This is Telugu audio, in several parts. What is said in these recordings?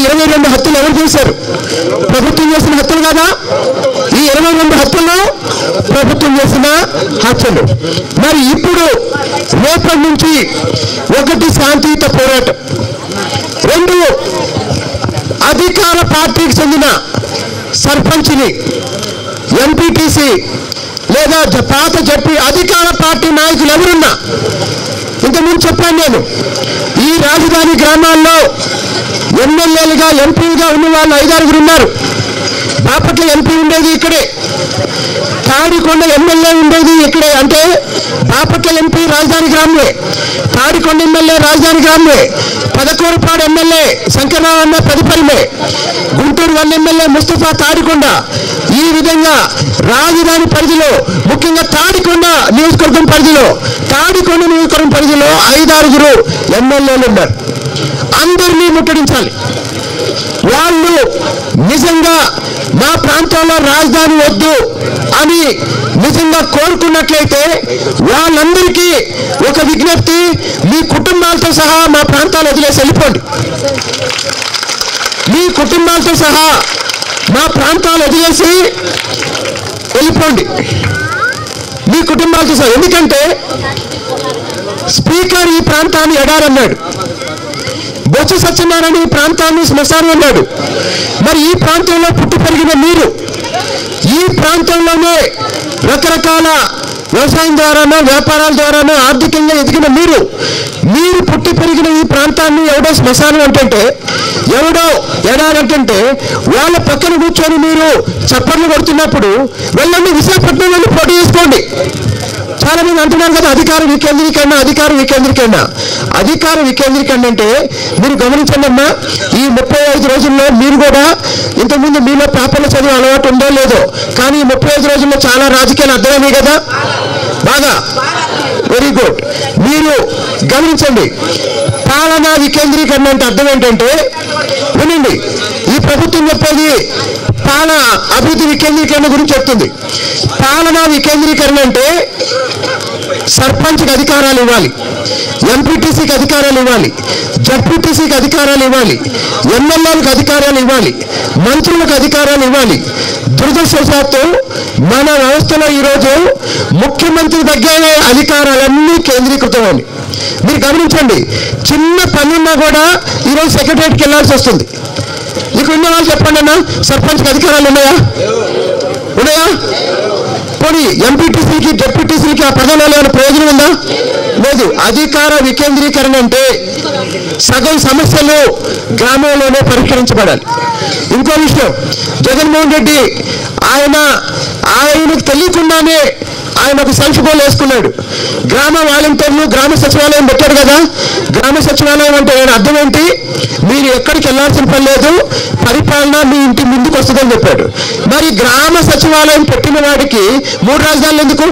ఇరవై రెండు హత్యలు ఎవరు చేశారు ప్రభుత్వం చేసిన హత్యలు కదా ఈ ఇరవై రెండు హత్యలు ప్రభుత్వం చేసిన హత్యలు మరి ఇప్పుడు రేపటి నుంచి ఒకటి శాంతియుత పోరాటం రెండు అధికార పార్టీకి చెందిన సర్పంచ్ని ఎంపీటీసీ లేదా జ- పాత చెప్పి అధికార పార్టీ నాయకులు ఎవరున్నా ఇంతకుముందు చెప్పాను నేను ఈ రాజధాని గ్రామాల్లో ఎమ్మెల్యేలుగా ఎంపీలుగా ఉన్న వాళ్ళు ఐదారుగురు ఉన్నారు బాపట్ల ఎంపీ ఉండేది ఇక్కడే తాడికొండ ఎమ్మెల్యే ఉండేది ఇక్కడే అంటే బాపట్ల ఎంపీ రాజధాని గ్రామమే తాడికొండ ఎమ్మెల్యే రాజధాని గ్రామమే పదకూరుపాడు ఎమ్మెల్యే శంకరరావు అన్న పెదపరిమే గుంటూరు వన్ ఎమ్మెల్యే ముస్తఫా తాడికొండ ఈ విధంగా రాజధాని పరిధిలో ముఖ్యంగా తాడికొండ నియోజకవర్గం పరిధిలో తాడికొండ నియోజకవర్గం పరిధిలో ఐదారుగురు ఎమ్మెల్యేలు ఉన్నారు అందరినీ ముట్టడించాలి వాళ్ళు నిజంగా మా ప్రాంతంలో రాజధాని వద్దు అని నిజంగా కోరుకున్నట్లయితే వాళ్ళందరికీ ఒక విజ్ఞప్తి మీ కుటుంబాలతో సహా మా ప్రాంతాలు వదిలేసి వెళ్ళిపోండి మీ కుటుంబాలతో సహా మా ప్రాంతాలు వదిలేసి వెళ్ళిపోండి మీ కుటుంబాలతో సహా ఎందుకంటే స్పీకర్ ఈ ప్రాంతాన్ని ఎడారన్నాడు బొత్స సత్యనారాయణ ఈ ప్రాంతాన్ని శ్మశానం అన్నాడు మరి ఈ ప్రాంతంలో పుట్టి పెరిగిన మీరు ఈ ప్రాంతంలోనే రకరకాల వ్యవసాయం ద్వారానో వ్యాపారాల ద్వారానో ఆర్థికంగా ఎదిగిన మీరు మీరు పుట్టి పెరిగిన ఈ ప్రాంతాన్ని ఎవడో శ్మశానం అంటుంటే ఎవడో ఎడారంటుంటే వాళ్ళ పక్కన కూర్చొని మీరు చప్పట్లు కొడుతున్నప్పుడు వెళ్ళండి విశాఖపట్నం వెళ్ళి పోటీ చేసుకోండి చాలా మంది అంటున్నారు కదా అధికార వికేంద్రీకరణ అధికార వికేంద్రీకరణ అధికార వికేంద్రీకరణ అంటే మీరు గమనించండి అమ్మా ఈ ముప్పై ఐదు రోజుల్లో మీరు కూడా ఇంతకుముందు మీలో పేపర్లు చదివే అలవాటు ఉందో లేదో కానీ ఈ ముప్పై ఐదు రోజుల్లో చాలా రాజకీయాలు అర్థమైనాయి కదా బాగా వెరీ గుడ్ మీరు గమనించండి పాలనా వికేంద్రీకరణ అంటే అర్థం ఏంటంటే వినండి ఈ ప్రభుత్వం చెప్పేది పాలన అభివృద్ధి వికేంద్రీకరణ గురించి చెప్తుంది పాలనా వికేంద్రీకరణ అంటే సర్పంచ్కి అధికారాలు ఇవ్వాలి ఎంపీటీసీకి అధికారాలు ఇవ్వాలి జడ్పీటీసీకి అధికారాలు ఇవ్వాలి ఎమ్మెల్యేలకు అధికారాలు ఇవ్వాలి మంత్రులకు అధికారాలు ఇవ్వాలి దురదృష్టవశాత్తు మన వ్యవస్థలో ఈరోజు ముఖ్యమంత్రి దగ్గరే అధికారాలన్నీ కేంద్రీకృతమని మీరు గమనించండి చిన్న పనున్నా కూడా ఈరోజు సెక్రటరీకి వెళ్ళాల్సి వస్తుంది ఇక్కడ ఉన్న వాళ్ళు చెప్పండి అన్న సర్పంచ్కి అధికారాలు ఉన్నాయా ఉన్నాయా పోనీ ఎంపీటీసీకి డెప్యూటీసీకి ఆ పదవులలో ఏమైనా ప్రయోజనం ఉందా లేదు అధికార వికేంద్రీకరణ అంటే సగం సమస్యలు గ్రామంలోనే పరిష్కరించబడాలి ఇంకో విషయం జగన్మోహన్ రెడ్డి ఆయన ఆయనకు తెలియకుండానే ఆయన ఒక సెల్ఫ్ గోల్ వేసుకున్నాడు గ్రామ వాలంటీర్లు గ్రామ సచివాలయం పెట్టాడు కదా గ్రామ సచివాలయం అంటే ఆయన అర్థం ఏంటి మీరు ఎక్కడికి వెళ్ళాల్సిన పని లేదు పరిపాలన మీ ఇంటి ముందుకు వస్తుందని చెప్పాడు మరి గ్రామ సచివాలయం పెట్టిన వాడికి మూడు రాజధానులు ఎందుకు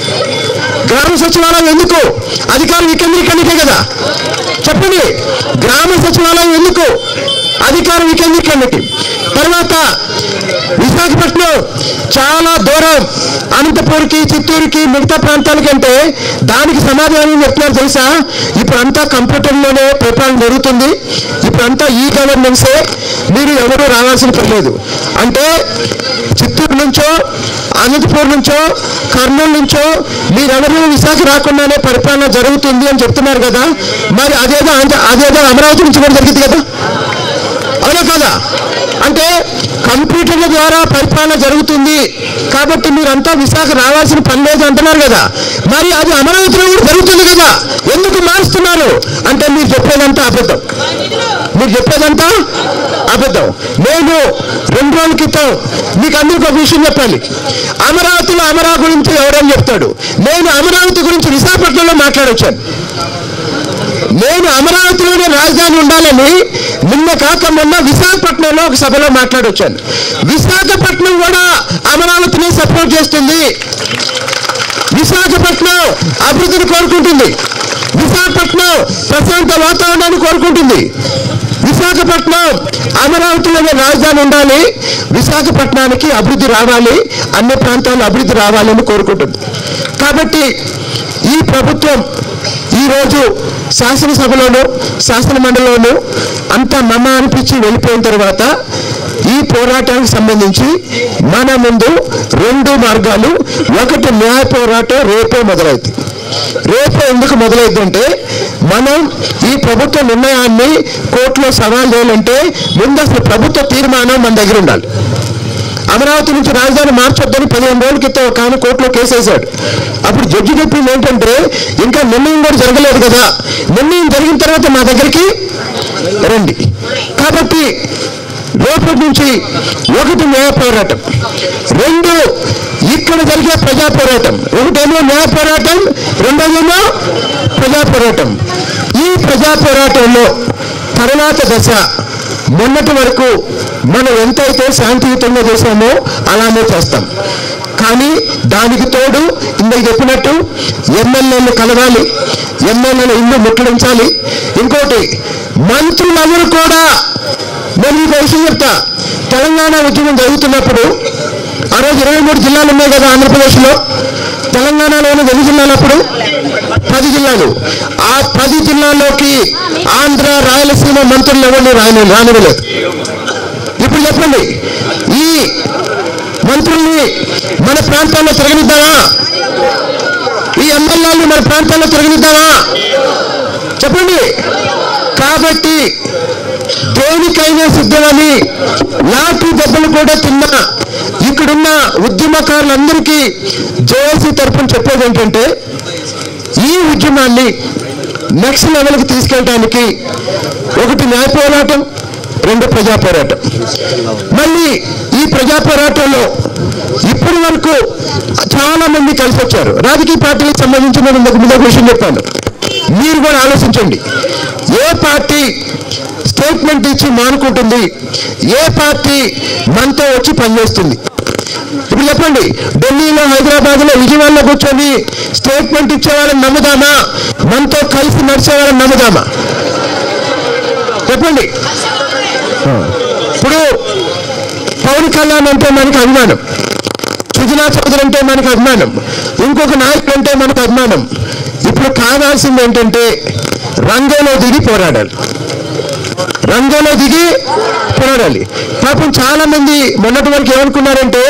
గ్రామ సచివాలయం ఎందుకు అధికార వికేంద్రీకరణకే కదా చెప్పండి గ్రామ సచివాలయం ఎందుకు అధికార వికేంద్రీకరణకి తర్వాత విశాఖపట్నం చాలా దూరం అనంతపూర్కి చిత్తూరుకి మిగతా ప్రాంతాల కంటే దానికి సమాధానం చెప్తున్నారు తెలుసా ఇప్పుడు అంతా కంప్యూటర్లోనే పరిపాలన జరుగుతుంది ఇప్పుడు అంతా ఈ గవర్నెన్సే మీరు ఎవరు రావాల్సిన పని లేదు అంటే చిత్తూరు నుంచో అనంతపూర్ నుంచో కర్నూలు నుంచో మీరెవరు విశాఖ రాకుండానే పరిపాలన జరుగుతుంది అని చెప్తున్నారు కదా మరి అదేదో ఆంధ్ర- అదేదో అమరావతి నుంచి కూడా జరిగింది కదా అవునా కదా అంటే కంప్యూటర్ల ద్వారా పరిపాలన జరుగుతుంది కాబట్టి మీరంతా విశాఖ రావాల్సిన పని లేదు అంటున్నారు కదా మరి అది అమరావతిలో కూడా జరుగుతుంది కదా ఎందుకు మారుస్తున్నారు అంటే మీరు చెప్పేదంతా అబద్ధం మీరు చెప్పేదంతా అబద్ధం నేను రెండు రోజుల క్రితం మీకు అందరికీ ఒక విషయం చెప్పాలి అమరావతిలో అమరా గురించి ఎవరని చెప్తాడు నేను అమరావతి గురించి విశాఖపట్నంలో మాట్లాడొచ్చాను నేను అమరావతిలోనే రాజధాని ఉండాలని నిన్న కాక మొన్న విశాఖపట్నంలో ఒక సభలో మాట్లాడొచ్చాను విశాఖపట్నం కూడా అమరావతిని సపోర్ట్ చేస్తుంది విశాఖపట్నం అభివృద్ధిని కోరుకుంటుంది విశాఖపట్నం ప్రశాంత వాతావరణాన్ని కోరుకుంటుంది విశాఖపట్నం అమరావతిలోనే రాజధాని ఉండాలి విశాఖపట్నానికి అభివృద్ధి రావాలి అన్ని ప్రాంతాల్లో అభివృద్ధి రావాలని కోరుకుంటుంది కాబట్టి ఈ ప్రభుత్వం ఈరోజు శాసనసభలోను శాసన మండలిలోను అంతా మమ అనిపించి వెళ్ళిపోయిన తర్వాత ఈ పోరాటానికి సంబంధించి మన ముందు రెండు మార్గాలు ఒకటి న్యాయ పోరాటం రేపే మొదలవుతుంది రేపు ఎందుకు మొదలైందంటే మనం ఈ ప్రభుత్వ నిర్ణయాన్ని కోర్టులో సవాల్ చేయాలంటే ముందు అసలు ప్రభుత్వ తీర్మానం మన దగ్గర ఉండాలి అమరావతి నుంచి రాజధాని మార్చొద్దని పదిహేను రోజుల క్రితం ఒక ఆయన కోర్టులో కేసు వేశాడు అప్పుడు జడ్జి చెప్పింది ఏంటంటే ఇంకా నిర్ణయం కూడా జరగలేదు కదా నిర్ణయం జరిగిన తర్వాత మా దగ్గరికి రండి కాబట్టి రేపటి నుంచి ఒకటి న్యాయ పోరాటం రెండు ఇక్కడ జరిగే ప్రజా పోరాటం ఒకటేమో న్యాయ పోరాటం రెండోదేమో ప్రజా పోరాటం ఈ ప్రజా పోరాటంలో తర్వాత దశ మొన్నటి వరకు మనం ఎంతైతే శాంతియుతంగా చేశామో అలానే చేస్తాం కానీ దానికి తోడు ఇందాక చెప్పినట్టు ఎమ్మెల్యేలు కలవాలి ఎమ్మెల్యేల ఇల్లు ముట్టడించాలి ఇంకోటి మంత్రులందరూ కూడా నేను మీకు ఒక విషయం చెప్తా తెలంగాణ ఉద్యమం జరుగుతున్నప్పుడు ఆ రోజు ఇరవై మూడు జిల్లాలు ఉన్నాయి కదా ఆంధ్రప్రదేశ్లో తెలంగాణలో ఉన్న ఎన్ని జిల్లాలు అప్పుడు పది జిల్లాలు ఆ పది జిల్లాల్లోకి ఆంధ్ర రాయలసీమ మంత్రులు ఎవరిని రాని రానివ్వలేదు ఇప్పుడు చెప్పండి ఈ మంత్రుల్ని మన ప్రాంతాల్లో తిరగనిద్దామా ఈ ఎమ్మెల్యేలు మన ప్రాంతాల్లో తిరగనిద్దామా చెప్పండి కాబట్టి దేనికైనా సిద్ధమని లాఠీ దెబ్బలు కూడా తిన్నా ఇక్కడున్న ఉద్యమకారులందరికీ జేఏసీ తరఫున చెప్పేది ఏంటంటే ఈ ఉద్యమాన్ని నెక్స్ట్ లెవెల్కి తీసుకెళ్ళడానికి ఒకటి న్యాయ పోరాటం రెండు ప్రజా పోరాటం మళ్ళీ ఈ ప్రజా పోరాటంలో ఇప్పటి వరకు చాలా మంది కలిసి వచ్చారు రాజకీయ పార్టీలకు సంబంధించిన ఇంతకు ముందు ఒక విషయం చెప్పాను మీరు కూడా ఆలోచించండి ఏ పార్టీ స్టేట్మెంట్ ఇచ్చి మానుకుంటుంది ఏ పార్టీ మనతో వచ్చి పనిచేస్తుంది ఇప్పుడు చెప్పండి ఢిల్లీలో హైదరాబాద్ లో విజయవాడలో కూర్చొని స్టేట్మెంట్ ఇచ్చే వాళ్ళని నమ్ముదామా మనతో కలిసి నడిచే వాళ్ళని నమ్ముదామా చెప్పండి ఇప్పుడు పవన్ కళ్యాణ్ అంటే మనకి అభిమానం సుజనా చౌదరి అంటే మనకు అభిమానం ఇంకొక నాయకుడు అంటే మనకు అభిమానం ఇప్పుడు కావాల్సింది ఏంటంటే రంగంలో దిగి పోరాడాలి రంగంలో దిగి పోరాడాలి పాపం చాలా మంది మొన్నటి వరకు ఏమనుకున్నారంటే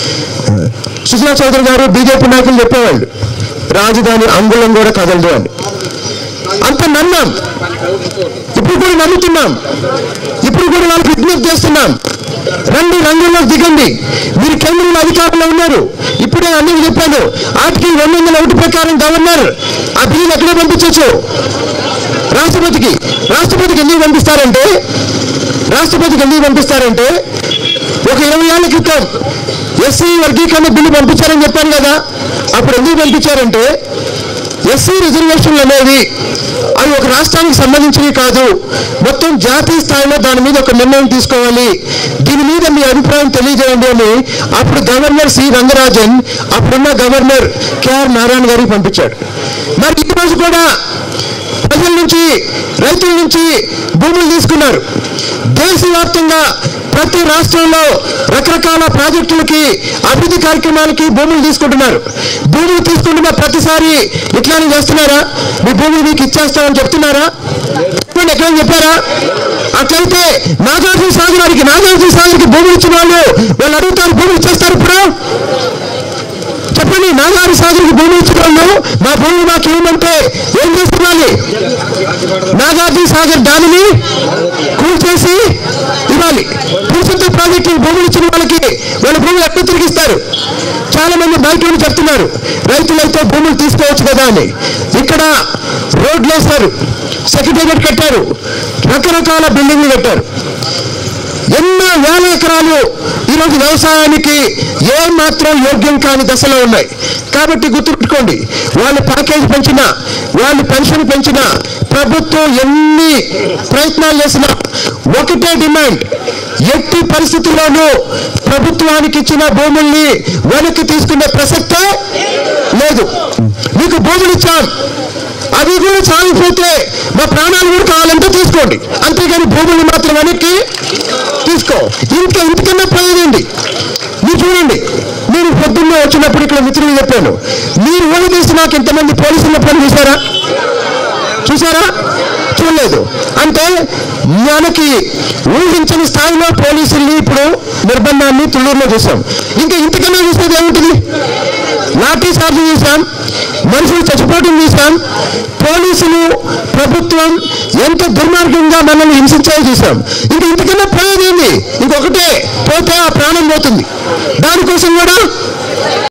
సుజనా చౌదరి గారు బీజేపీ నాయకులు చెప్పేవాళ్ళు రాజధాని అంగుళం కూడా కదలదు అని అంత నమ్మాం ఇప్పుడు కూడా నమ్ముతున్నాం ఇప్పుడు కూడా వాళ్ళకి విజ్ఞప్తి చేస్తున్నాం రండి రంగంలోకి దిగండి మీరు కేంద్రంలో అధికారంలో ఉన్నారు ఇప్పుడే అన్ని చెప్పాను ఆర్టికల్ రెండు వందల ఒకటి ప్రకారం గవర్నర్ ఆ బిల్లు ఎక్కడ పంపించవచ్చు రాష్ట్రపతికి రాష్ట్రపతికి ఎందుకు పంపిస్తారంటే రాష్ట్రపతికి ఎందుకు పంపిస్తారంటే ఒక ఇరవై ఏళ్ల క్రితం ఎస్సీ వర్గీకరణ బిల్లు పంపించారని చెప్పాను కదా అప్పుడు ఎందుకు పంపించారంటే ఎస్సీ రిజర్వేషన్లు అనేవి అవి ఒక రాష్ట్రానికి సంబంధించినవి కాదు మొత్తం జాతీయ స్థాయిలో దాని మీద ఒక నిర్ణయం తీసుకోవాలి దీని మీద మీ అభిప్రాయం తెలియజేయండి అని అప్పుడు గవర్నర్ సి రంగరాజన్ అప్పుడున్న గవర్నర్ కేఆర్ నారాయణ గారికి పంపించాడు మరి ఈ రోజు కూడా ప్రజల నుంచి రైతుల నుంచి భూములు తీసుకున్నారు దేశవ్యాప్తంగా ప్రతి రాష్ట్రంలో రకరకాల ప్రాజెక్టులకి అభివృద్ధి కార్యక్రమాలకి భూములు తీసుకుంటున్నారు భూములు తీసుకుంటున్న ప్రతిసారి ఇట్లానే చేస్తున్నారా మీ భూములు మీకు ఇచ్చేస్తామని చెప్తున్నారా చెప్పండి ఎక్కడైనా చెప్పారా అట్లయితే నాగార్జున సాగర్ గారికి నాగార్జున సాగర్కి భూములు ఇచ్చిన వాళ్ళు వాళ్ళు అడుగుతారు భూములు ఇచ్చేస్తారు ఇప్పుడు చెప్పండి నాగార్జున సాగర్కి భూములు ఇచ్చిన వాళ్ళు మా భూములు మాకు ఇవ్వమంటే ఏం చేస్తున్నారు నాగార్జున సాగర్ డామిని కూల్చేసి ఇవ్వాలి పురుషులతో ప్రాజెక్టు భూములు ఇచ్చిన వాళ్ళకి వాళ్ళ భూములు ఎక్కడ తిరిగిస్తారు చాలా మంది బయట నుండి చెప్తున్నారు రైతులైతే భూములు తీసుకోవచ్చు కదా అని ఇక్కడ రోడ్లు వేస్తారు సెక్రటేరియట్ కట్టారు రకరకాల బిల్డింగ్లు కట్టారు ఎన్నో వేల ఎకరాలు ఈరోజు వ్యవసాయానికి ఏ మాత్రం యోగ్యం కాని దశలో ఉన్నాయి కాబట్టి గుర్తుపెట్టుకోండి వాళ్ళు ప్యాకేజ్ పెంచినా వాళ్ళు పెన్షన్ పెంచినా ప్రభుత్వం ఎన్ని ప్రయత్నాలు చేసినా ఒకటే డిమాండ్ ఎట్టి పరిస్థితుల్లోనూ ప్రభుత్వానికి ఇచ్చిన భూముల్ని వెనక్కి తీసుకునే ప్రసక్తే లేదు మీకు భూములు ఇచ్చాం అవి కూడా చాలిపోతే మా ప్రాణాలు కూడా కావాలంటే తీసుకోండి అంతేగాని భూములు మాత్రం వెనక్కి తీసుకో ఇంకా ఇంతకన్నా ప్రయోజనండి మీరు చూడండి నేను పొద్దున్నే వచ్చినప్పుడు ఇక్కడ మిత్రులు చెప్పాను మీరు ఊహ తీసి నాకు ఇంతమంది పోలీసులు ఎప్పుడైనా చూసారా చూసారా చూడలేదు అంటే మనకి ఊహించని స్థాయిలో పోలీసుల్ని ఇప్పుడు నిర్బంధాన్ని తుళ్ళూరులో చూసాం ఇంకా ఇంతకన్నా చూసేది ఏముంటుంది లాఠీ చార్జ్ చూసాం మనుషులు చచ్చిపోవడం చూసాం పోలీసులు ప్రభుత్వం ఎంత దుర్మార్గంగా మనల్ని హింసించాలో చూసాం ఇంకా ఇంతకన్నా పోయేది ఏంది ఇంకొకటే పోతే ఆ ప్రాణం పోతుంది దానికోసం కూడా